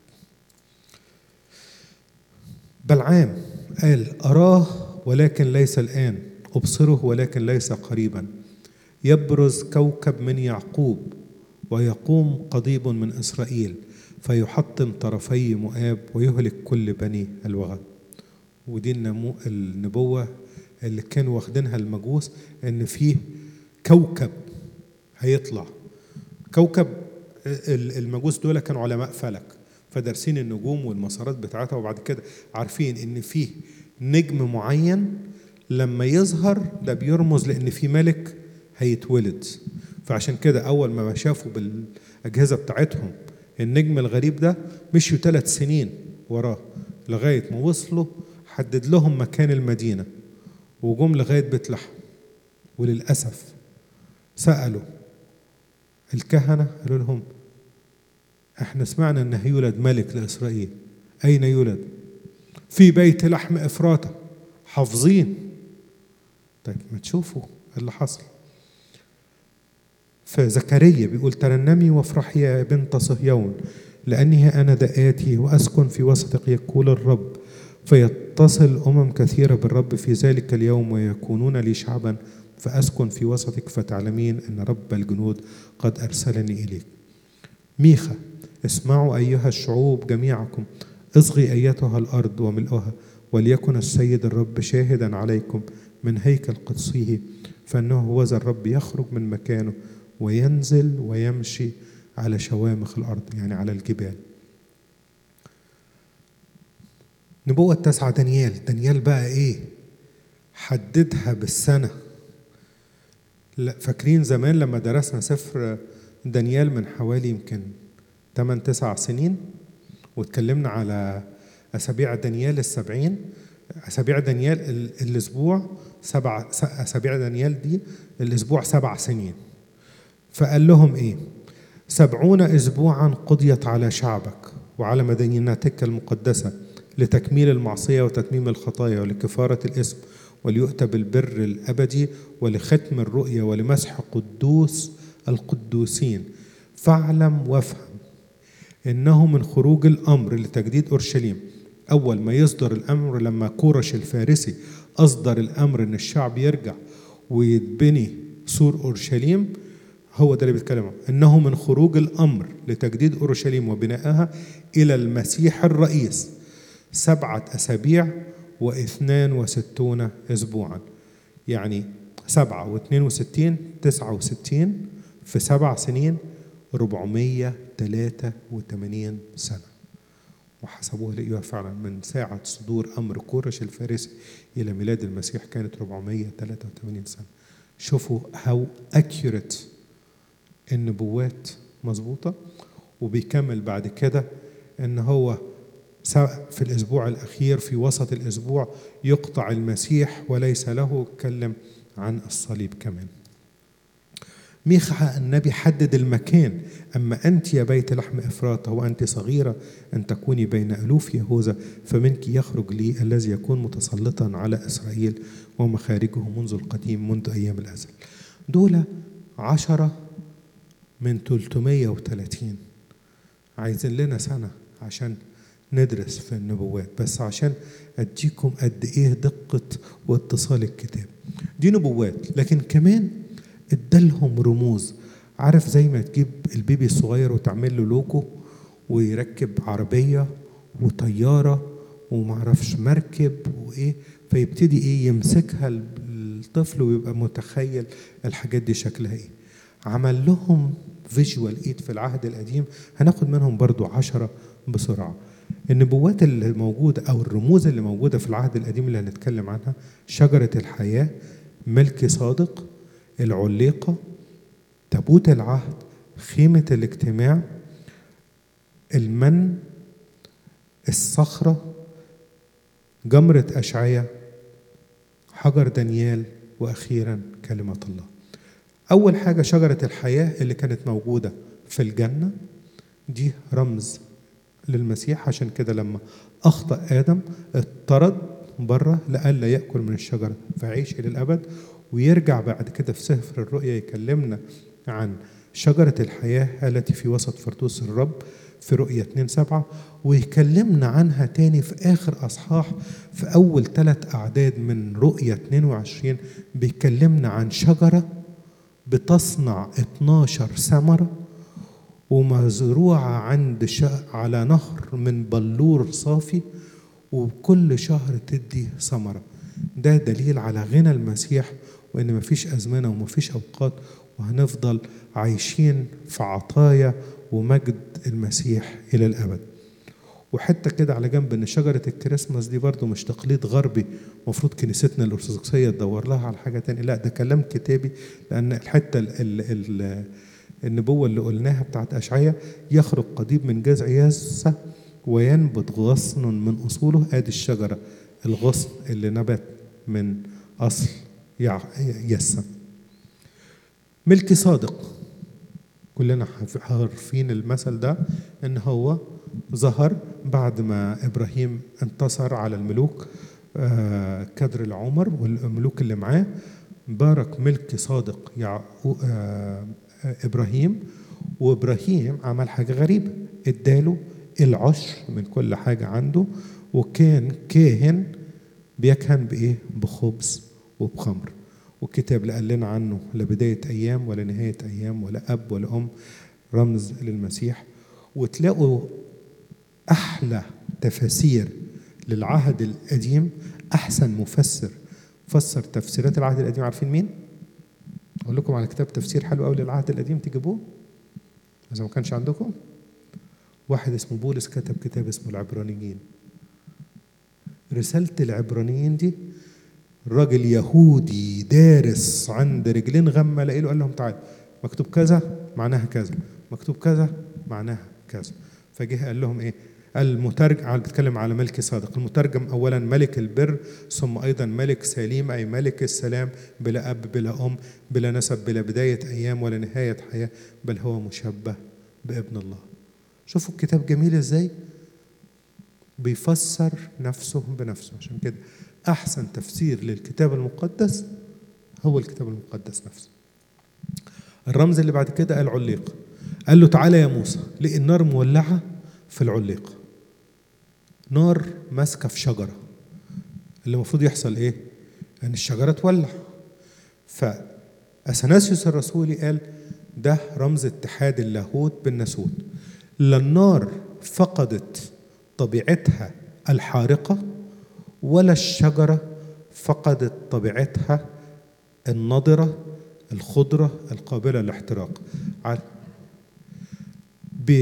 بلعام قال أراه ولكن ليس الآن أبصره ولكن ليس قريبا يبرز كوكب من يعقوب ويقوم قضيب من إسرائيل فيحطم طرفي مؤاب ويهلك كل بني الوغى ودي النمو النبوة اللي كانوا واخدينها المجوس إن فيه كوكب هيطلع كوكب المجوس دول كانوا علماء فلك فدارسين النجوم والمسارات بتاعتها وبعد كده عارفين ان فيه نجم معين لما يظهر ده بيرمز لان في ملك هيتولد فعشان كده اول ما شافوا بالاجهزه بتاعتهم النجم الغريب ده مشوا ثلاث سنين وراه لغايه ما وصلوا حدد لهم مكان المدينه وجم لغايه بيت لحم وللاسف سالوا الكهنه قالوا لهم احنا سمعنا ان هيولد ملك لاسرائيل اين يولد في بيت لحم افراطه حافظين طيب ما تشوفوا اللي حصل فزكريا بيقول ترنمي وافرحي يا بنت صهيون لأني أنا دآتي وأسكن في وسطك يقول الرب فيتصل أمم كثيرة بالرب في ذلك اليوم ويكونون لي شعبا فأسكن في وسطك فتعلمين أن رب الجنود قد أرسلني إليك ميخا اسمعوا أيها الشعوب جميعكم اصغي أيتها الأرض وملؤها وليكن السيد الرب شاهدا عليكم من هيكل قدسه فإنه هو ذا الرب يخرج من مكانه وينزل ويمشي على شوامخ الأرض يعني على الجبال نبوة تسعة دانيال دانيال بقى إيه حددها بالسنة لا فاكرين زمان لما درسنا سفر دانيال من حوالي يمكن 8 9 سنين واتكلمنا على أسابيع دانيال السبعين أسابيع دانيال الأسبوع سبع أسابيع دانيال دي الأسبوع سبع سنين فقال لهم إيه سبعون أسبوعا قضيت على شعبك وعلى مدينتك المقدسة لتكميل المعصية وتتميم الخطايا ولكفارة الإثم وليؤتى بالبر الأبدي ولختم الرؤيا ولمسح قدوس القدوسين فاعلم وافهم إنه من خروج الأمر لتجديد أورشليم أول ما يصدر الأمر لما كورش الفارسي أصدر الأمر إن الشعب يرجع ويتبني سور أورشليم هو ده اللي بيتكلم عنه إنه من خروج الأمر لتجديد أورشليم وبنائها إلى المسيح الرئيس سبعة أسابيع واثنان وستون أسبوعا يعني سبعة واثنين وستين تسعة وستين في سبع سنين ربعمية تلاتة وتمانين سنة وحسبوها لقيوها فعلا من ساعة صدور أمر كورش الفارسي إلى ميلاد المسيح كانت 483 سنة شوفوا هاو accurate النبوات مظبوطة وبيكمل بعد كده إن هو في الأسبوع الأخير في وسط الأسبوع يقطع المسيح وليس له اتكلم عن الصليب كمان ميخا النبي حدد المكان أما أنت يا بيت لحم إفراط وأنت صغيرة أن تكوني بين ألوف يهوذا فمنك يخرج لي الذي يكون متسلطا على إسرائيل ومخارجه منذ القديم منذ أيام الأزل دول عشرة من 330 عايزين لنا سنة عشان ندرس في النبوات بس عشان أديكم قد إيه دقة واتصال الكتاب دي نبوات لكن كمان ادالهم رموز عارف زي ما تجيب البيبي الصغير وتعمل له لوجو ويركب عربية وطيارة ومعرفش مركب وإيه فيبتدي إيه يمسكها الطفل ويبقى متخيل الحاجات دي شكلها إيه عمل لهم فيجوال ايد في العهد القديم هناخد منهم برضو عشرة بسرعة النبوات اللي موجودة أو الرموز اللي موجودة في العهد القديم اللي هنتكلم عنها شجرة الحياة ملك صادق العليقة تابوت العهد خيمة الاجتماع المن الصخرة جمرة أشعية حجر دانيال وأخيرا كلمة الله أول حاجة شجرة الحياة اللي كانت موجودة في الجنة دي رمز للمسيح عشان كده لما أخطأ آدم اضطرد بره لئلا يأكل من الشجرة فعيش إلى الأبد ويرجع بعد كده في سفر الرؤيا يكلمنا عن شجرة الحياة التي في وسط فردوس الرب في رؤية 2 سبعة ويكلمنا عنها تاني في آخر أصحاح في أول ثلاث أعداد من رؤية 22 بيكلمنا عن شجرة بتصنع 12 ثمرة ومزروعة عند على نهر من بلور صافي وكل شهر تدي ثمرة ده دليل على غنى المسيح وإن مفيش أزمنة ومفيش أوقات وهنفضل عايشين في عطايا ومجد المسيح إلى الأبد وحتى كده على جنب ان شجره الكريسماس دي برضو مش تقليد غربي المفروض كنيستنا الارثوذكسيه تدور لها على حاجه تانية لا ده كلام كتابي لان الحته ال ال ال النبوه اللي قلناها بتاعت اشعياء يخرج قضيب من جذع ياسة وينبت غصن من اصوله ادي الشجره الغصن اللي نبت من اصل ياسة ملكي صادق كلنا عارفين المثل ده ان هو ظهر بعد ما ابراهيم انتصر على الملوك كدر العمر والملوك اللي معاه بارك ملك صادق يعقوب ابراهيم وابراهيم عمل حاجه غريبه اداله العشر من كل حاجه عنده وكان كاهن بيكهن بايه بخبز وبخمر والكتاب لا قال لنا عنه لا بدايه ايام ولا نهايه ايام ولا اب ولا ام رمز للمسيح وتلاقوا احلى تفاسير للعهد القديم احسن مفسر فسر تفسيرات العهد القديم عارفين مين اقول لكم على كتاب تفسير حلو قوي للعهد القديم تجيبوه اذا ما كانش عندكم واحد اسمه بولس كتب كتاب اسمه العبرانيين رسالة العبرانيين دي راجل يهودي دارس عند رجلين غمة لاقي له قال لهم تعالوا مكتوب كذا معناها كذا مكتوب كذا معناها كذا فجه قال لهم ايه المترجم على بيتكلم على ملك صادق المترجم اولا ملك البر ثم ايضا ملك سليم اي ملك السلام بلا اب بلا ام بلا نسب بلا بدايه ايام ولا نهايه حياه بل هو مشبه بابن الله شوفوا الكتاب جميل ازاي بيفسر نفسه بنفسه عشان كده احسن تفسير للكتاب المقدس هو الكتاب المقدس نفسه الرمز اللي بعد كده قال عليق قال له تعالى يا موسى لقي النار مولعه في العليق نار ماسكه في شجره اللي المفروض يحصل ايه؟ ان الشجره تولع فاثناسيوس الرسولي قال ده رمز اتحاد اللاهوت بالناسوت لا النار فقدت طبيعتها الحارقه ولا الشجره فقدت طبيعتها النضره الخضره القابله للاحتراق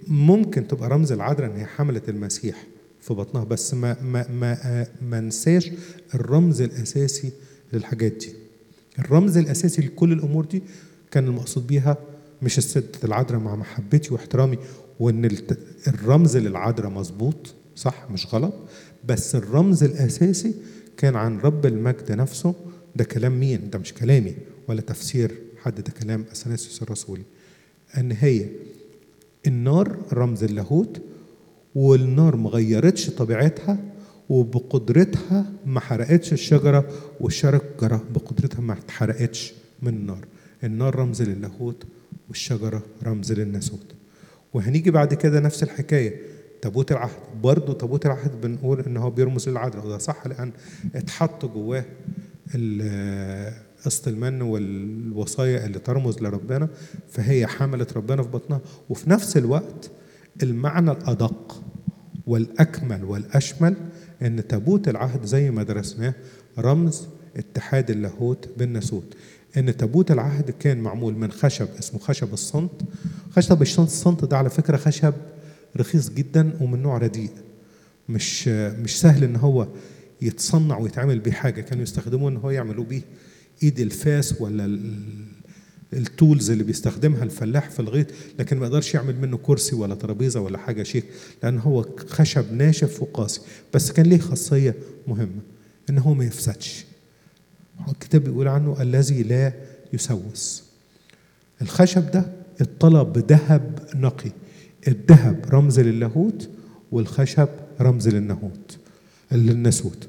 ممكن تبقى رمز العذراء ان هي حملت المسيح في بطنها بس ما ما ما ما ننساش الرمز الاساسي للحاجات دي الرمز الاساسي لكل الامور دي كان المقصود بيها مش الست العذراء مع محبتي واحترامي وان الت- الرمز للعذراء مظبوط صح مش غلط بس الرمز الاساسي كان عن رب المجد نفسه ده كلام مين ده مش كلامي ولا تفسير حد ده كلام اثناسيوس الرسولي ان هي النار رمز اللاهوت والنار ما غيرتش طبيعتها وبقدرتها ما حرقتش الشجرة والشجرة بقدرتها ما اتحرقتش من النار النار رمز للاهوت والشجرة رمز للناسوت وهنيجي بعد كده نفس الحكاية تابوت العهد برضه تابوت العهد بنقول ان هو بيرمز للعذراء وده صح لان اتحط جواه ال- قسط المن والوصايا اللي ترمز لربنا فهي حملت ربنا في بطنها وفي نفس الوقت المعنى الادق والاكمل والاشمل ان تابوت العهد زي ما درسناه رمز اتحاد اللاهوت بالناسوت ان تابوت العهد كان معمول من خشب اسمه خشب الصمت خشب الصمت ده على فكره خشب رخيص جدا ومن نوع رديء مش مش سهل ان هو يتصنع ويتعمل بيه حاجه كانوا يستخدموه ان هو يعملوا بيه ايد الفاس ولا ال- التولز اللي بيستخدمها الفلاح في الغيط لكن ما يقدرش يعمل منه كرسي ولا ترابيزه ولا حاجه شيك لان هو خشب ناشف وقاسي بس كان ليه خاصيه مهمه ان هو ما يفسدش الكتاب بيقول عنه الذي لا يسوس الخشب ده اتطلب بذهب نقي الذهب رمز للاهوت والخشب رمز للنهوت للناسوت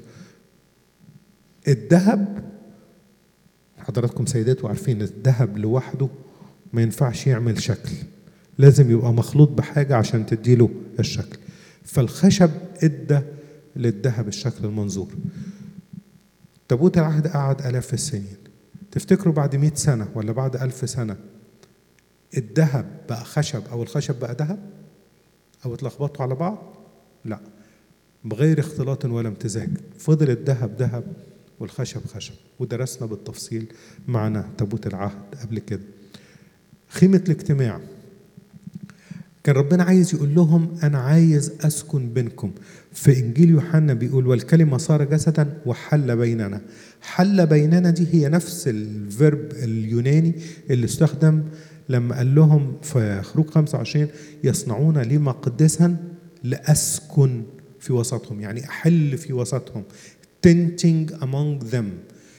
الذهب حضراتكم سيدات وعارفين الذهب لوحده ما ينفعش يعمل شكل لازم يبقى مخلوط بحاجة عشان تديله الشكل فالخشب ادى للذهب الشكل المنظور تابوت العهد قعد آلاف السنين تفتكروا بعد مئة سنة ولا بعد ألف سنة الذهب بقى خشب أو الخشب بقى ذهب أو اتلخبطوا على بعض لا بغير اختلاط ولا امتزاج فضل الذهب ذهب والخشب خشب ودرسنا بالتفصيل معنا تابوت العهد قبل كده خيمة الاجتماع كان ربنا عايز يقول لهم أنا عايز أسكن بينكم في إنجيل يوحنا بيقول والكلمة صار جسدا وحل بيننا حل بيننا دي هي نفس الفيرب اليوناني اللي استخدم لما قال لهم في خروج 25 يصنعون لي مقدسا لأسكن في وسطهم يعني أحل في وسطهم tenting among them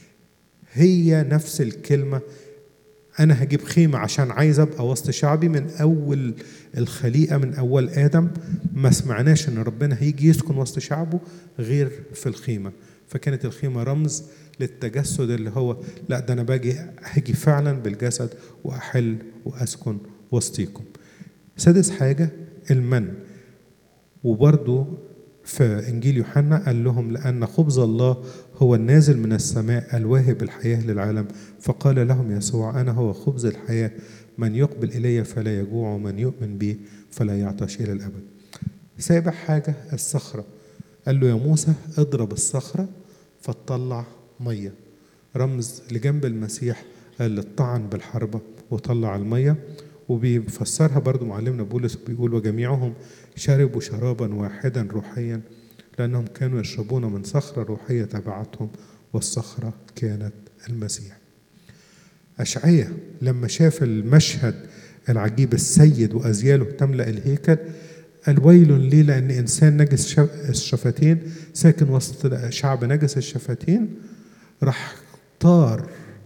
هي نفس الكلمة أنا هجيب خيمة عشان عايز أبقى وسط شعبي من أول الخليقة من أول آدم ما سمعناش إن ربنا هيجي يسكن وسط شعبه غير في الخيمة فكانت الخيمة رمز للتجسد اللي هو لا ده أنا باجي هاجي فعلا بالجسد وأحل وأسكن وسطيكم سادس حاجة المن وبرضو في إنجيل يوحنا قال لهم لأن خبز الله هو النازل من السماء الواهب الحياة للعالم فقال لهم يسوع أنا هو خبز الحياة من يقبل إلي فلا يجوع ومن يؤمن بي فلا يعطش إلى الأبد سابع حاجة الصخرة قال له يا موسى اضرب الصخرة فتطلع مية رمز لجنب المسيح قال الطعن بالحربة وطلع المية وبيفسرها برضو معلمنا بولس بيقول وجميعهم شربوا شرابا واحدا روحيا لأنهم كانوا يشربون من صخرة روحية تبعتهم والصخرة كانت المسيح أشعية لما شاف المشهد العجيب السيد وأزياله تملأ الهيكل قال ويل لي لأن إنسان نجس الشفتين ساكن وسط شعب نجس الشفتين راح طار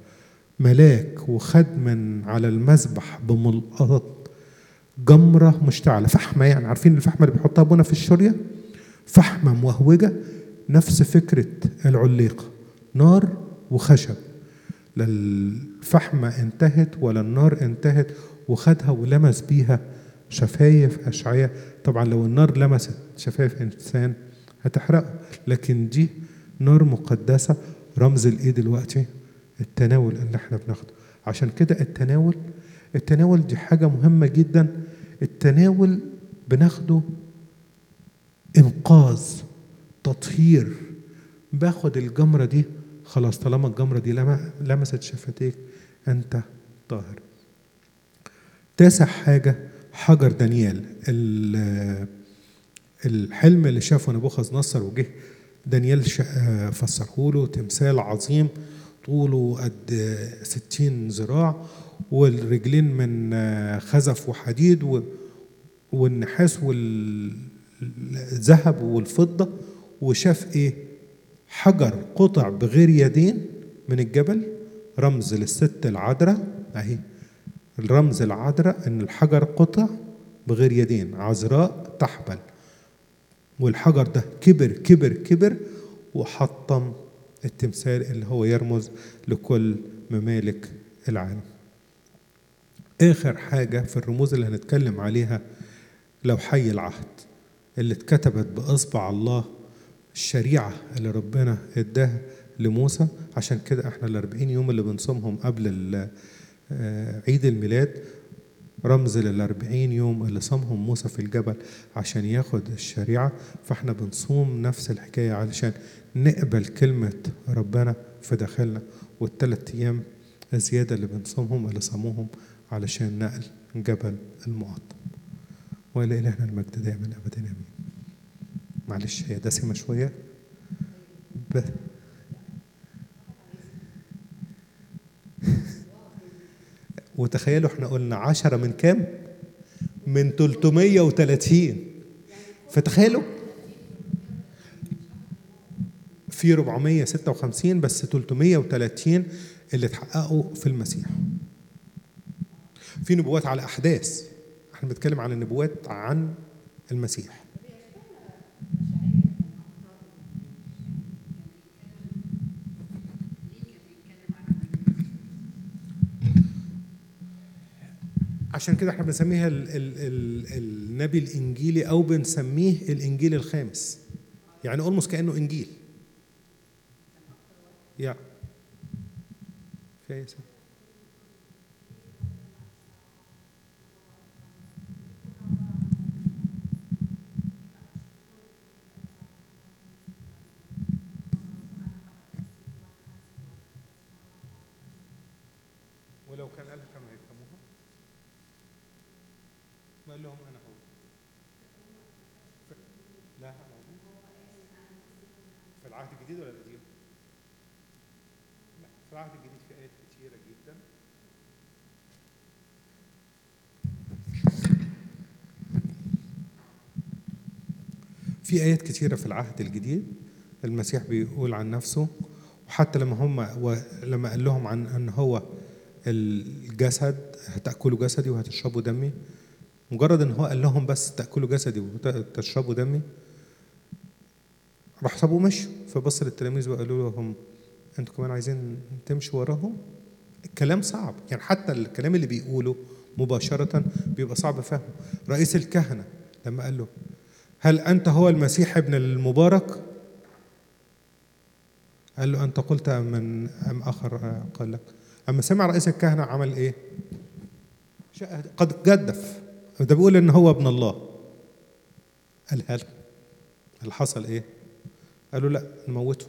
ملاك وخد من على المذبح بملقط جمرة مشتعلة فحمة يعني عارفين الفحمة اللي بيحطها ابونا في الشورية فحمة موهوجة نفس فكرة العليقة نار وخشب لا الفحمة انتهت ولا النار انتهت وخدها ولمس بيها شفايف أشعية طبعا لو النار لمست شفايف إنسان هتحرقه لكن دي نار مقدسة رمز الإيه دلوقتي التناول اللي احنا بناخده عشان كده التناول التناول دي حاجة مهمة جدا التناول بناخده إنقاذ تطهير باخد الجمرة دي خلاص طالما الجمرة دي لمست شفتيك أنت طاهر تاسع حاجة حجر دانيال ال- الحلم اللي شافه نبوخذ نصر وجه دانيال ش- آه، فسره له تمثال عظيم طوله قد ستين ذراع والرجلين من آه، خزف وحديد و- والنحاس والذهب والفضة وشاف ايه حجر قطع بغير يدين من الجبل رمز للست العذراء اهي الرمز العذراء ان الحجر قطع بغير يدين عذراء تحبل والحجر ده كبر كبر كبر وحطم التمثال اللي هو يرمز لكل ممالك العالم آخر حاجة في الرموز اللي هنتكلم عليها لو حي العهد اللي اتكتبت بإصبع الله الشريعة اللي ربنا اداها لموسى عشان كده احنا الأربعين يوم اللي بنصومهم قبل ال- آه، عيد الميلاد رمز للأربعين يوم اللي صامهم موسى في الجبل عشان ياخد الشريعة فاحنا بنصوم نفس الحكاية علشان نقبل كلمة ربنا في داخلنا والثلاث أيام الزيادة اللي بنصومهم اللي صاموهم علشان نقل جبل المقطم وإلى إلهنا المجد دائما أبدا آمين معلش هي دسمة شوية ب... وتخيلوا احنا قلنا عشرة من كام؟ من 330 فتخيلوا في 456 بس 330 اللي اتحققوا في المسيح في نبوات على احداث احنا بنتكلم عن النبوات عن المسيح عشان كده احنا بنسميها ال ال ال النبي الانجيلي او بنسميه الانجيل الخامس يعني اولموس كانه انجيل يا في اي سنة. ولو كان قالها كانوا هيفهموها ما قال لهم انا هو ف- لا موجود في العهد الجديد ولا القديم؟ لا في العهد الجديد في آيات كتيرة جدا في آيات كتيرة في العهد الجديد المسيح بيقول عن نفسه وحتى لما هم لما قال لهم عن ان هو الجسد هتاكلوا جسدي وهتشربوا دمي مجرد ان هو قال لهم بس تاكلوا جسدي وتشربوا دمي راح سابوا مشوا فبص للتلاميذ وقالوا لهم انتوا كمان عايزين تمشوا وراهم الكلام صعب يعني حتى الكلام اللي بيقوله مباشرة بيبقى صعب فهمه رئيس الكهنة لما قال له هل أنت هو المسيح ابن المبارك قال له أنت قلت أم من أم آخر قال لك أما سمع رئيس الكهنة عمل إيه شا- قد جدف ده بيقول إن هو ابن الله قال هل هل حصل إيه قالوا لا نموته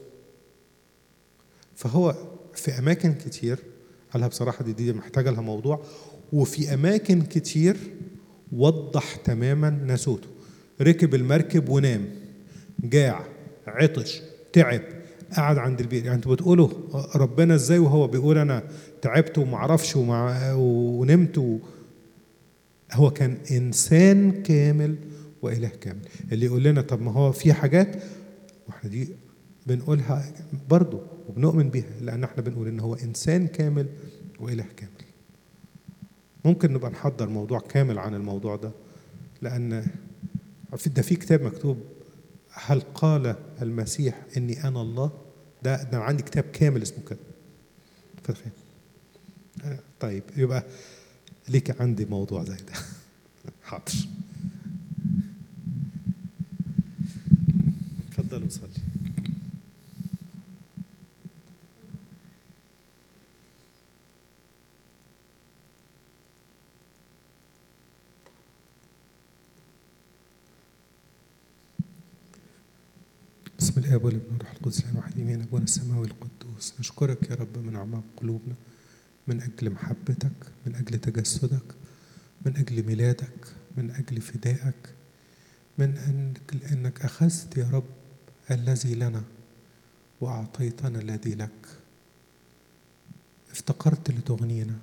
فهو في أماكن كتير قالها بصراحة دي, دي محتاجة لها موضوع وفي أماكن كتير وضح تماما ناسوته ركب المركب ونام جاع عطش تعب قعد عند البير يعني انتوا بتقولوا ربنا ازاي وهو بيقول انا تعبت ومعرفش ومع ونمت و... هو كان انسان كامل واله كامل اللي يقول لنا طب ما هو في حاجات واحنا دي بنقولها برضه وبنؤمن بيها لان احنا بنقول ان هو انسان كامل واله كامل ممكن نبقى نحضر موضوع كامل عن الموضوع ده لان في ده في كتاب مكتوب هل قال المسيح اني انا الله ده ده عندي كتاب كامل اسمه كده فتخيل آه، طيب يبقى ليك عندي موضوع زي ده حاضر اتفضل وصلي بسم الله والابن والروح القدس الان واحد يمين ابونا السماوي القدوس نشكرك يا رب من اعماق قلوبنا من اجل محبتك من اجل تجسدك من أجل ميلادك من أجل فدائك من أجل أنك أخذت يا رب الذي لنا وأعطيتنا الذي لك افتقرت لتغنينا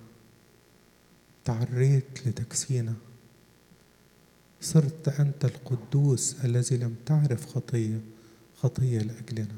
تعريت لتكسينا صرت أنت القدوس الذي لم تعرف خطية خطية لأجلنا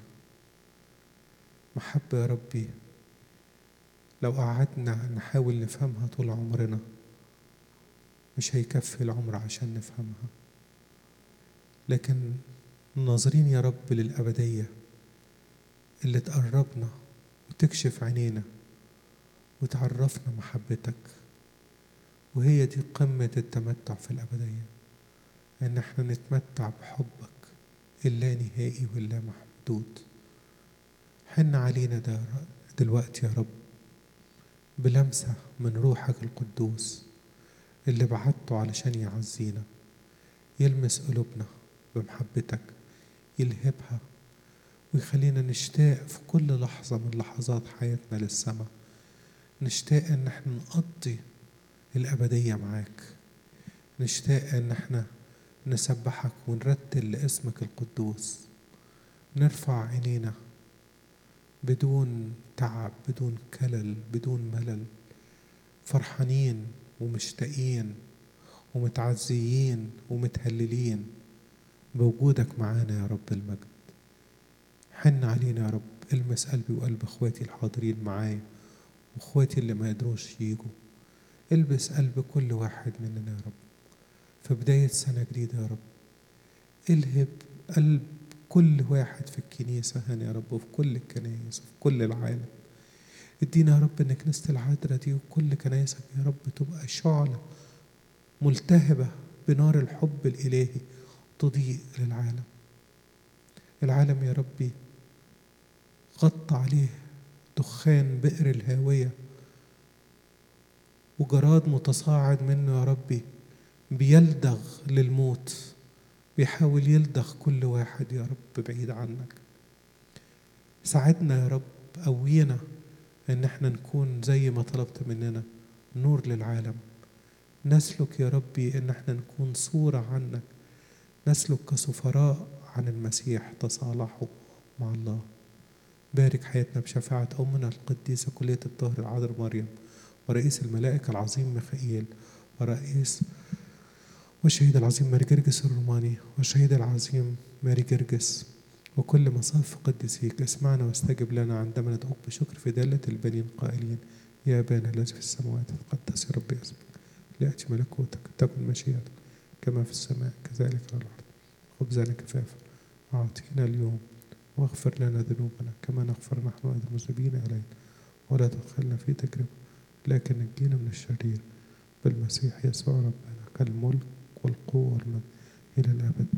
محبة يا ربي لو قعدنا نحاول نفهمها طول عمرنا مش هيكفي العمر عشان نفهمها لكن ناظرين يا رب للأبدية اللي تقربنا وتكشف عينينا وتعرفنا محبتك وهي دي قمة التمتع في الأبدية إن احنا نتمتع بحبك اللا نهائي واللا محدود حن علينا ده دلوقتي يا رب بلمسة من روحك القدوس اللي بعته علشان يعزينا يلمس قلوبنا بمحبتك يلهبها ويخلينا نشتاق في كل لحظة من لحظات حياتنا للسماء نشتاق ان احنا نقضي الأبدية معاك نشتاق ان احنا نسبحك ونرتل لاسمك القدوس نرفع عينينا بدون تعب بدون كلل بدون ملل فرحانين ومشتاقين ومتعزيين ومتهللين بوجودك معانا يا رب المجد حن علينا يا رب المس قلبي وقلب اخواتي الحاضرين معايا واخواتي اللي ما يقدروش يجوا البس قلب كل واحد مننا يا رب في بداية سنة جديدة يا رب الهب قلب كل واحد في الكنيسة هنا يا رب وفي كل الكنايس وفي كل العالم ادينا يا رب ان كنيسة العذراء دي وكل كنايسك يا رب تبقى شعلة ملتهبة بنار الحب الإلهي تضيء للعالم العالم يا ربي غطى عليه دخان بئر الهاوية وجراد متصاعد منه يا ربي بيلدغ للموت بيحاول يلدغ كل واحد يا رب بعيد عنك ساعدنا يا رب قوينا ان احنا نكون زي ما طلبت مننا نور للعالم نسلك يا ربي ان احنا نكون صورة عنك نسلك كسفراء عن المسيح تصالحوا مع الله بارك حياتنا بشفاعة أمنا القديسة كلية الطهر العذراء مريم ورئيس الملائكة العظيم ميخائيل ورئيس والشهيد العظيم ماري جرجس الروماني والشهيد العظيم ماري جرجس وكل مصاف قدسيك اسمعنا واستجب لنا عندما ندعوك بشكر في دالة البنين قائلين يا أبانا الذي في السماوات تقدس يا رب اسمك ليأتي ملكوتك تكن مشيئتك كما في السماء كذلك على الأرض خبزنا كفافا أعطينا اليوم واغفر لنا ذنوبنا كما نغفر نحن أيضا المذنبين إلينا ولا تدخلنا في تجربة لكن نجينا من الشرير بالمسيح يسوع ربنا كالملك والقوة والمجد إلى الأبد